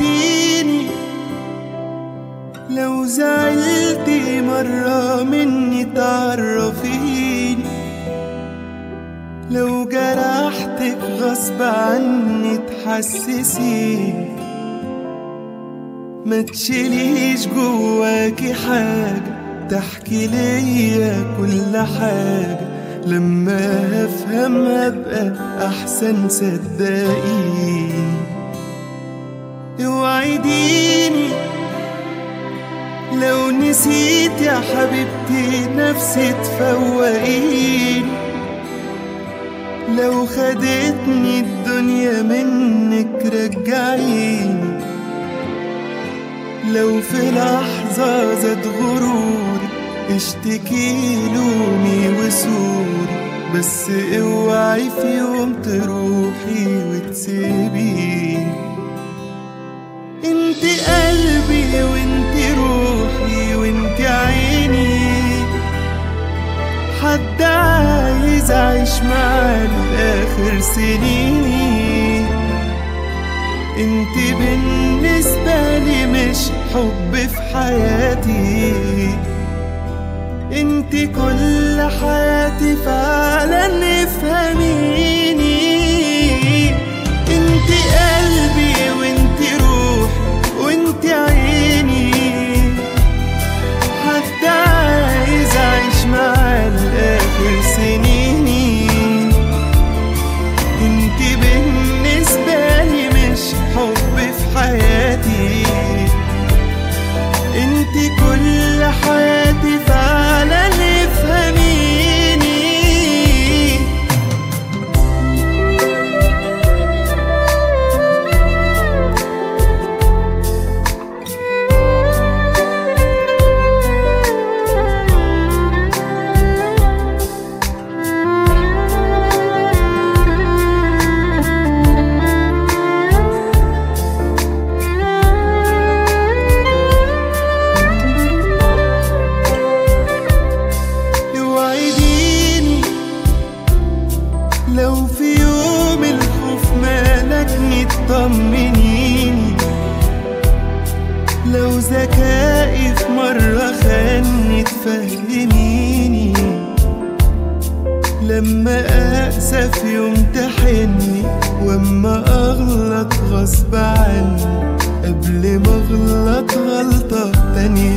اوعديني لو زعلتي مرة مني تعرفيني لو جرحتك غصب عني تحسسيني ما تشيليش جواكي حاجة تحكي ليا كل حاجة لما افهم ابقى احسن صدقيني اوعديني لو نسيت يا حبيبتي نفسي تفوقيني لو خدتني الدنيا منك رجعيني لو في لحظة زاد غروري اشتكي لومي وسوري بس اوعي في يوم تروحي وتسيبيني انت قلبي وانت روحي وانت عيني حد عايز اعيش معاه لاخر سنيني انت بالنسبة لي مش حب في حياتي انت كل حياتي فعلا افهميني انت قلبي وانت روحي وانت عيني حتى عايز اعيش معاه لاخر سنيني انت بالنسبة لي مش حب في حياتي انت كل حياتي فعلا افهميني اوعديني لو في يوم الخوف مالكني تطمنيني لو ذكائي في مرة خاني تفهميني لما أقسى في يوم تحني واما أغلط غصب عني قبل ما أغلط غلطة تانية